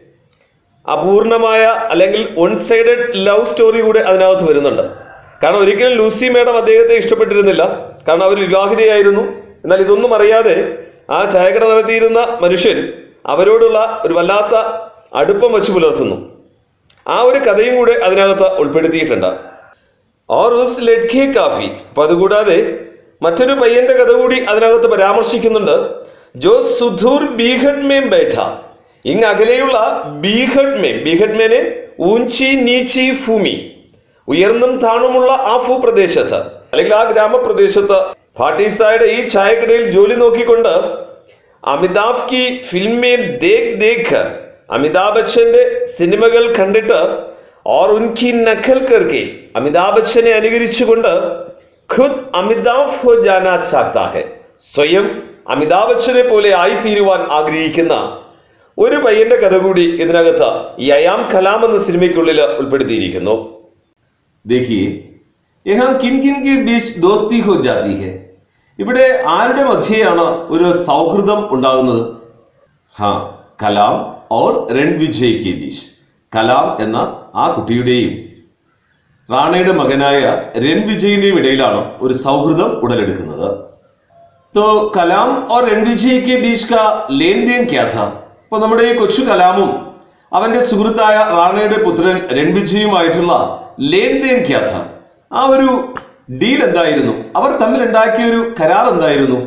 [SPEAKER 1] അപൂർണമായ അല്ലെങ്കിൽ വൺ സൈഡഡ് ലവ് സ്റ്റോറി കൂടെ അതിനകത്ത് വരുന്നുണ്ട് കാരണം ഒരിക്കലും ലൂസി മേഡം അദ്ദേഹത്തെ ഇഷ്ടപ്പെട്ടിരുന്നില്ല കാരണം അവർ വിവാഹിതയായിരുന്നു എന്നാൽ ഇതൊന്നും അറിയാതെ ആ ചായക്കട നടത്തിയിരുന്ന മനുഷ്യൻ അവരോടുള്ള ഒരു വല്ലാത്ത അടുപ്പം വെച്ച് പുലർത്തുന്നു ആ ഒരു കഥയും കൂടെ അതിനകത്ത് ഉൾപ്പെടുത്തിയിട്ടുണ്ട് ഓർ ഉസ് ലഡ്ഖെ കാഫി അപ്പൊ അതുകൂടാതെ മറ്റൊരു പയ്യന്റെ കഥ കൂടി അതിനകത്ത് പരാമർശിക്കുന്നുണ്ട് ജോ സുധൂർ ബീഹഡ് മേം ബൈഠ ഇങ് അകലെയുള്ള ബീഹഡ് മേം ബീഹഡ് മേനെ ഊഞ്ചി നീച്ചി ഭൂമി ഉയർന്നും താണുമുള്ള ആ ഭൂപ്രദേശത്ത് അല്ലെങ്കിൽ ആ ഗ്രാമപ്രദേശത്ത് ഭാട്ടീസായുടെ ഈ ചായക്കടയിൽ ജോലി നോക്കിക്കൊണ്ട് അമിതാഭ് കി ഫിൽമേ ദേഖ് ദേഖ് അമിതാഭ് ബച്ചന്റെ സിനിമകൾ കണ്ടിട്ട് ഓർ ഉൻകി നഖൽ കർക്കെ അമിതാഭ് ബച്ചനെ അനുകരിച്ചുകൊണ്ട് ഖുദ് അമിതാഭ് ഹോ ജാനാ ചാഹ്താ ഹെ സ്വയം അമിതാഭ് ബച്ചനെ പോലെ ആയിത്തീരുവാൻ ആഗ്രഹിക്കുന്ന ഒരു പയ്യന്റെ കഥ കൂടി ഇതിനകത്ത് ഈ അയാം കലാം എന്ന സിനിമയ്ക്കുള്ളിൽ ഉൾപ്പെടുത്തിയിരിക്കുന്നു
[SPEAKER 2] देखिए यहाँ किन किन के बीच दोस्ती हो जाती है ഇവിടെ ആരുടെ മധ്യയാണ് ഒരു സൗഹൃദം ഉണ്ടാകുന്നത് ഹാ കലാം ഓർ രൺവിജയ് കെ ബീച്ച് കലാം എന്ന ആ കുട്ടിയുടെയും റാണയുടെ മകനായ രൺവിജയിന്റെയും ഇടയിലാണ് ഒരു സൗഹൃദം ഉടലെടുക്കുന്നത് तो കലാം और रणविजय के बीच का लेन देन क्या था അപ്പൊ നമ്മുടെ ഈ കൊച്ചു കലാമും
[SPEAKER 1] അവന്റെ സുഹൃത്തായ റാണയുടെ പുത്രൻ രൺവിജയുമായിട്ടുള്ള ലേൻദേൻ ക്യാഥ ആ ഒരു ഡീൽ എന്തായിരുന്നു അവർ തമ്മിൽ ഉണ്ടാക്കിയ ഒരു കരാർ എന്തായിരുന്നു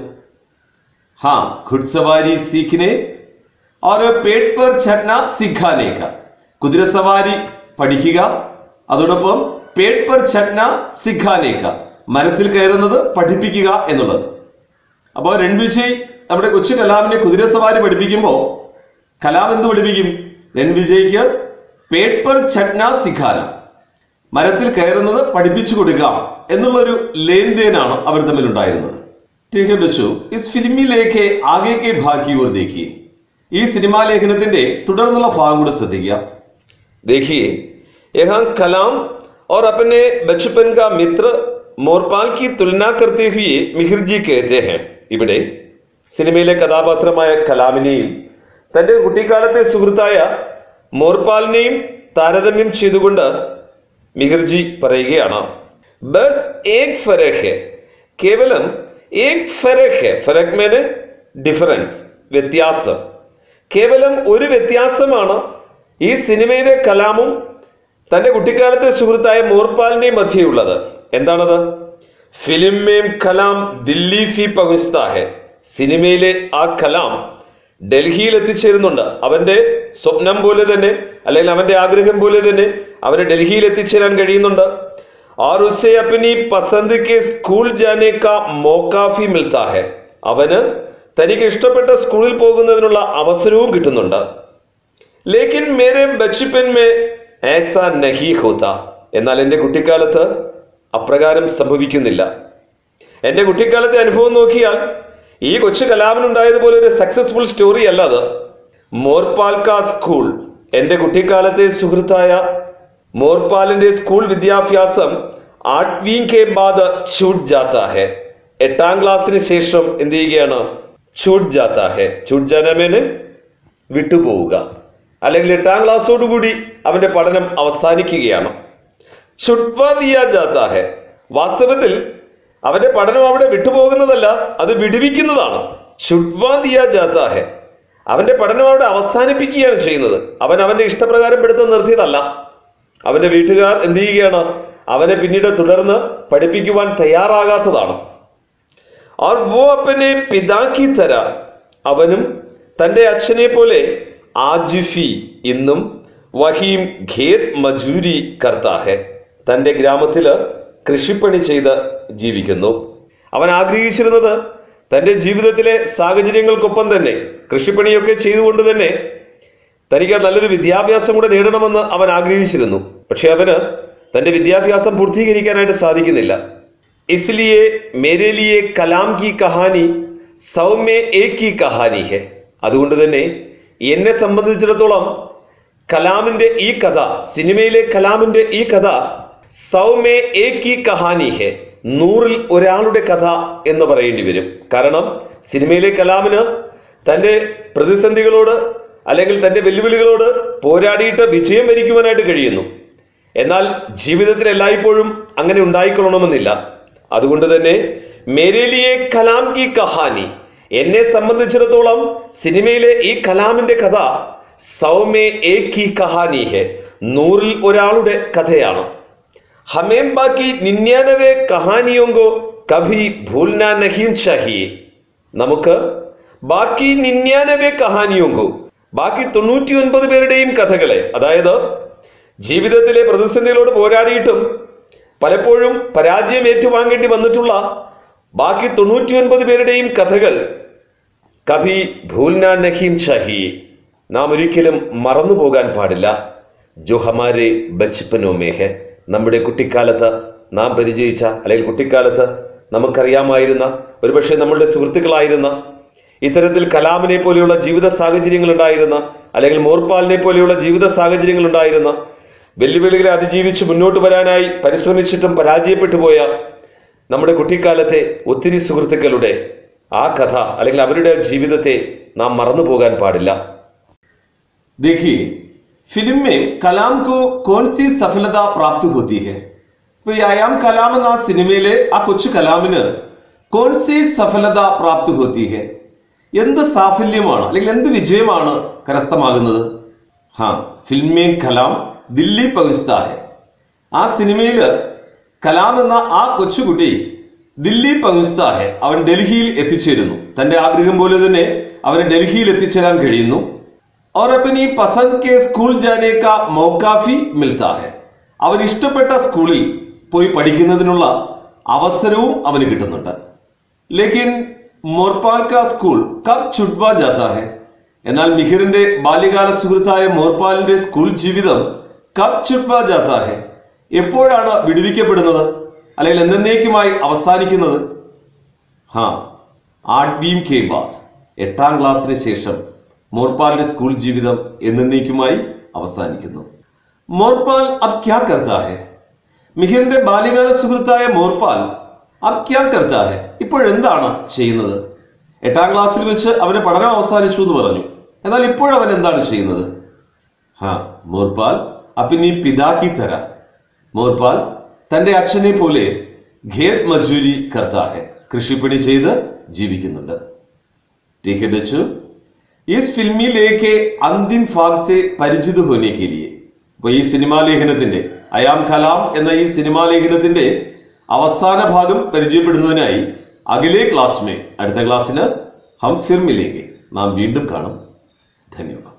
[SPEAKER 1] ഹാ ഘുഡ്സവാരി സീഖിനെ और पेट पर चढ़ना सिखाने का കുതിരസവാരി പഠിക്കുക അതോടൊപ്പം പേട്ട് പർ ചട്ന സിഖാനേക്ക മരത്തിൽ കയറുന്നത് പഠിപ്പിക്കുക എന്നുള്ളത് അപ്പോൾ രൺവിജയ് നമ്മുടെ കൊച്ചു കലാമിനെ കുതിരസവാരി പഠിപ്പിക്കുമ്പോൾ കലാം എന്ത് പഠിപ്പിക്കും രൺവിജയ്ക്ക് പേട്ട് പർ ചട്ന സിഖാന മരത്തിൽ കയറുന്നത് പഠിപ്പിച്ചു കൊടുക്കാം എന്നുള്ളൊരു ലേൻദേനാണ് അവർ തമ്മിൽ ഉണ്ടായിരുന്നത് ठीक है बच्चों इस फिल्मी लेखे आगे के भाग की ओर देखिए ഈ സിനിമാ ലേഖനത്തിന്റെ തുടർന്നുള്ള ഭാഗം കൂടെ ശ്രദ്ധിക്കുക
[SPEAKER 2] देखिए यहाँ कलाम और अपने बचपन का मित्र മോർപാൽ की തുലന करते हुए മിഹിർ ജി कहते हैं ഇവിടെ സിനിമയിലെ കഥാപാത്രമായ കലാമിനെയും തന്റെ കുട്ടിക്കാലത്തെ സുഹൃത്തായ മോർപാലിനെയും താരതമ്യം ചെയ്തുകൊണ്ട് മിഹിർജി പറയുകയാണ് ബസ് ഏക് ഫരക് ഹെ കേവലം ഏക് ഫരക് ഹെ ഫരക് മേന് ഡിഫറൻസ് വ്യത്യാസം കേവലം ഒരു വ്യത്യാസമാണ് ഈ സിനിമയിലെ കലാമും തന്റെ കുട്ടിക്കാലത്തെ സുഹൃത്തായ മോർപാലിന്റെയും മധ്യയുള്ളത് എന്താണത് ഫിലിമേം കലാം ദില്ലി ഫി പകുസ്താഹെ സിനിമയിലെ ആ കലാം ഡൽഹിയിൽ എത്തിച്ചേരുന്നുണ്ട് അവന്റെ സ്വപ്നം പോലെ തന്നെ അല്ലെങ്കിൽ അവന്റെ ആഗ്രഹം പോലെ തന്നെ അവന് ഡൽഹിയിൽ എത്തിച്ചേരാൻ കഴിയുന്നുണ്ട് और उसे अपनी पसंद के स्कूल जाने का मौका भी मिलता है അവന് തനിക്ക് ഇഷ്ടപ്പെട്ട സ്കൂളിൽ പോകുന്നതിനുള്ള അവസരവും കിട്ടുന്നുണ്ട് ലേക്കിൻ മേരെ ബച്ചുപ്പൻ മേ ഏസ നഹി ഹോത്ത എന്നാൽ എൻ്റെ കുട്ടിക്കാലത്ത് അപ്രകാരം സംഭവിക്കുന്നില്ല എൻ്റെ കുട്ടിക്കാലത്തെ അനുഭവം നോക്കിയാൽ ഈ കൊച്ചു കലാമിനുണ്ടായതുപോലെ ഒരു സക്സസ്ഫുൾ സ്റ്റോറി അല്ല അത് മോർപാൽക്ക സ്കൂൾ എൻ്റെ കുട്ടിക്കാലത്തെ സുഹൃത്തായ മോർപാലിന്റെ സ്കൂൾ വിദ്യാഭ്യാസം ആട്വീം കെ ബാദ് छूट जाता है എട്ടാം ക്ലാസ്സിന് ശേഷം എന്ത് ചെയ്യുകയാണ് छूट जाता है छूट जाना മേന് വിട്ടുപോവുക അല്ലെങ്കിൽ എട്ടാം ക്ലാസ്സോടുകൂടി അവന്റെ പഠനം അവസാനിക്കുകയാണ് छुटवा दिया जाता है വാസ്തവത്തിൽ അവന്റെ പഠനം അവിടെ വിട്ടുപോകുന്നതല്ല അത് വിടുവിക്കുന്നതാണ് छुटवा दिया जाता है അവന്റെ പഠനം അവിടെ അവസാനിപ്പിക്കുകയാണ് ചെയ്യുന്നത് അവൻ അവന്റെ ഇഷ്ടപ്രകാരം പിടുത്തം നിർത്തിയതല്ല അവന്റെ വീട്ടുകാർ എന്ത് ചെയ്യുകയാണ് അവനെ പിന്നീട് തുടർന്ന് പഠിപ്പിക്കുവാൻ തയ്യാറാകാത്തതാണ് और वो अपने पिता की तरह അവനും തന്റെ അച്ഛനെ പോലെ ആജിഫി ഇന്നും വഹീം ഖേത് മജൂരി കർത്താഹെ തന്റെ ഗ്രാമത്തില് കൃഷിപ്പണി ചെയ്ത് ജീവിക്കുന്നു അവൻ ആഗ്രഹിച്ചിരുന്നത് തന്റെ ജീവിതത്തിലെ സാഹചര്യങ്ങൾക്കൊപ്പം തന്നെ കൃഷിപ്പണിയൊക്കെ ചെയ്തുകൊണ്ട് തന്നെ തനിക്ക് നല്ലൊരു വിദ്യാഭ്യാസം കൂടെ നേടണമെന്ന് അവൻ ആഗ്രഹിച്ചിരുന്നു പക്ഷെ അവന് തന്റെ വിദ്യാഭ്യാസം പൂർത്തീകരിക്കാനായിട്ട് സാധിക്കുന്നില്ല इसलिए मेरे लिए കലാം की കഹാനി സൗ മേ ഏക് की കഹാനി ഹെ അതുകൊണ്ട് തന്നെ എന്നെ സംബന്ധിച്ചിടത്തോളം കലാമിന്റെ ഈ കഥ സിനിമയിലെ കലാമിന്റെ ഈ കഥ സൗ മേ ഏക് की കഹാനി ഹെ നൂറിൽ ഒരാളുടെ കഥ എന്ന് പറയേണ്ടി വരും കാരണം സിനിമയിലെ കലാമിന് തന്റെ പ്രതിസന്ധികളോട് അല്ലെങ്കിൽ തന്റെ വെല്ലുവിളികളോട് പോരാടിയിട്ട് വിജയം വരിക്കുവാനായിട്ട് കഴിയുന്നു എന്നാൽ ജീവിതത്തിൽ എല്ലായ്പ്പോഴും അങ്ങനെ ഉണ്ടായിക്കൊള്ളണമെന്നില്ല അതുകൊണ്ട് തന്നെ മേരേലിയെ കലാം കി കഹാനി എന്നെ സംബന്ധിച്ചിടത്തോളം സിനിമയിലെ ഈ കലാമിന്റെ കഥ സൗമേ ഏക് കി കഹാനി ഹെ നൂറിൽ ഒരാളുടെ കഥയാണ് ഹമേം ബാക്കി നിന്യാനവേ കഹാനിയോങ്കോ കഭി ഭൂൽന നഹീം ചാഹിയെ നമുക്ക് ബാക്കി നിന്യാനവേ കഹാനിയോങ്കോ ബാക്കി തൊണ്ണൂറ്റി ഒൻപത് പേരുടെയും കഥകളെ അതായത് ജീവിതത്തിലെ പ്രതിസന്ധികളോട് പോരാടിയിട്ടും പലപ്പോഴും പരാജയം ഏറ്റുവാങ്ങേണ്ടി വന്നിട്ടുള്ള ബാക്കി തൊണ്ണൂറ്റി ഒൻപത് പേരുടെയും കഥകൾ കഭി ഭൂൽന നഹീം ചാഹിയെ നാം ഒരിക്കലും മറന്നു പോകാൻ പാടില്ല ജോ ഹമാരെ ബച്പനോ മേഹെ നമ്മുടെ കുട്ടിക്കാലത്ത് നാം പരിചയിച്ച അല്ലെങ്കിൽ കുട്ടിക്കാലത്ത് നമുക്കറിയാമായിരുന്ന ഒരുപക്ഷെ നമ്മളുടെ സുഹൃത്തുക്കളായിരുന്ന ഇത്തരത്തിൽ കലാമിനെ പോലെയുള്ള ജീവിത സാഹചര്യങ്ങൾ ഉണ്ടായിരുന്ന അല്ലെങ്കിൽ മോർപാലിനെ പോലെയുള്ള ജീവിത സാഹചര്യങ്ങൾ ഉണ്ടായിരുന്ന വെല്ലുവിളികളെ അതിജീവിച്ച് മുന്നോട്ട് വരാനായി പരിശ്രമിച്ചിട്ടും പരാജയപ്പെട്ടു പോയ നമ്മുടെ കുട്ടിക്കാലത്തെ ഒത്തിരി സുഹൃത്തുക്കളുടെ ആ കഥ അല്ലെങ്കിൽ അവരുടെ ജീവിതത്തെ നാം മറന്നു പോകാൻ പാടില്ല
[SPEAKER 1] देखिए फिल्म में कलाम को कौन सी सफलता प्राप्त होती है ഇപ്പൊ ഈ അയാം കലാം എന്ന ആ സിനിമയിലെ ആ കൊച്ചു കലാമിന് കോൺ സി സഫലത പ്രാപ്തി ഹോത്തി ഹെ എന്ത് സാഫല്യമാണ് അല്ലെങ്കിൽ എന്ത് വിജയമാണ് കരസ്ഥമാകുന്നത്
[SPEAKER 2] ഹാ ഫിൽമേ കലാം ദില്ലി പहुंचता है ആ സിനിമയിൽ കലാം എന്ന ആ കൊച്ചുകുട്ടി ദില്ലി പहुंचता है അവൻ ഡൽഹിയിൽ എത്തിച്ചേരുന്നു തന്റെ ആഗ്രഹം പോലെ തന്നെ അവന് ഡൽഹിയിൽ എത്തിച്ചേരാൻ കഴിയുന്നു और अपनी पसंद के स्कूल जाने का मौका भी मिलता है അവൻ ഇഷ്ടപ്പെട്ട സ്കൂളിൽ പോയി പഠിക്കുന്നതിനുള്ള അവസരവും അവന് കിട്ടുന്നുണ്ട് ലേക്കിൻ മോർപാൽ കാ സ്കൂൾ കബ് ചുട്വാ ജാത്ത ഹെ എന്നാൽ മിഹിറിന്റെ ബാല്യകാല സുഹൃത്തായ മോർപാലിന്റെ സ്കൂൾ ജീവിതം കബ് ചുട്വാ ജാത്ത ഹെ എപ്പോഴാണ് വിടുവിക്കപ്പെടുന്നത് അല്ലെങ്കിൽ എന്നേക്കുമായി അവസാനിക്കുന്നത് ഹാ ആഡ്ബീം കെ ബാദ് എട്ടാം ക്ലാസ്സിന് ശേഷം മോർപാലിന്റെ സ്കൂൾ ജീവിതം എന്നേക്കുമായി അവസാനിക്കുന്നു മോർപാൽ അബ് ക്യാ കർത്താ ഹെ മിഹിറിന്റെ ബാല്യകാല സുഹൃത്തായ മോർപാൽ അബ് ക്യാ കർത്താ ഹെ ഇപ്പോഴെന്താണ് ചെയ്യുന്നത് എട്ടാം ക്ലാസ്സിൽ വെച്ച് അവന്റെ പഠനം അവസാനിച്ചു എന്ന് പറഞ്ഞു എന്നാൽ ഇപ്പോഴവൻ എന്താണ് ചെയ്യുന്നത് ഹാ മോർപാൽ അപ്പിനി പിതാക്കി തര മോർപാൽ തന്റെ അച്ഛനെ പോലെ ഘേർ മജൂരി കർത്താ ഹെ കൃഷിപ്പണി ചെയ്ത് ജീവിക്കുന്നുണ്ട് ठीक है बच्चों इस फिल्मी लेख के अंतिम भाग से പരിചിത होने के लिए അപ്പൊ ഈ സിനിമാ ലേഖനത്തിന്റെ അയാം കലാം എന്ന ഈ സിനിമാ ലേഖനത്തിന്റെ അവസാന ഭാഗം പരിചയപ്പെടുന്നതിനായി അകലെ ക്ലാസ് മേ അടുത്ത ക്ലാസ്സിന് ഹം ഫിർ മിലേങ്കെ നാം വീണ്ടും കാണും ധന്യവാദം